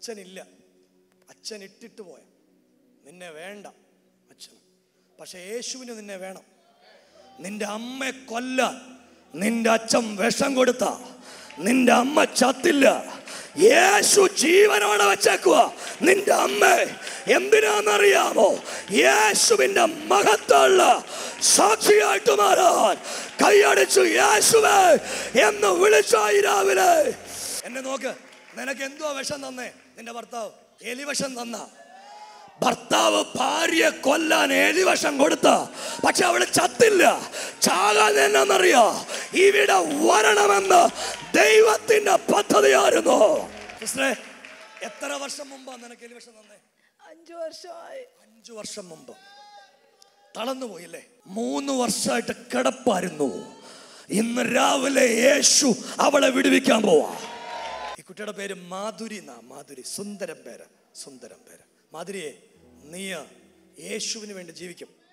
അച്ഛനില്ല അച്ഛൻ ഇട്ടിട്ട് പോയ നിന്നെ വേണ്ട അച്ഛൻ പക്ഷെ യേശുവിന് നിന്നെ വേണം നിന്റെ അമ്മയെ കൊല്ലാൻ നിന്റെ അച്ഛൻ വിഷം കൊടുത്ത നിന്റെ അമ്മ ചത്തില്ല യേശു ജീവനോടെ വെച്ചേക്കുക നിന്റെ അമ്മ എന്തിനാന്നറിയാമോ യേശുവിന്റെ മഹത്തുള്ള സാക്ഷിയായിട്ട് മാറാൻ കൈയടിച്ചു യേശുവേ എന്ന് വിളിച്ചായി രാവിലെ എന്നെ നോക്ക് നിനക്ക് എന്തോ വിഷം തന്നേ നിന്റെ ഭർത്താവ് എലിവിഷം തന്ന ഭർത്താവ് ഭാര്യയെ കൊല്ലാൻ എലിവശം കൊടുത്ത പക്ഷെ അവള് ചത്തില്ല ചാകാൻ എന്നറിയോ ഇവിടെ വരണമെന്ന് ദൈവത്തിന്റെ പദ്ധതിയായിരുന്നു സിസ്റ്ററെ എത്ര വർഷം മുമ്പാ നിനക്ക് എലിവശം തന്നേ അഞ്ചു വർഷമായി അഞ്ചു വർഷം മുമ്പ് തളർന്നു പോയില്ലേ മൂന്ന് വർഷമായിട്ട് കിടപ്പായിരുന്നു ഇന്ന് രാവിലെ യേശു അവളെ വിടുവിക്കാൻ പോവാ ഈ കുട്ടിയുടെ പേര് മാധുരി എന്നാ മാധുരി സുന്ദരം പേര് സുന്ദരം പേര് മാധുരിയെ നീ യേശുവിന് വേണ്ടി ജീവിക്കും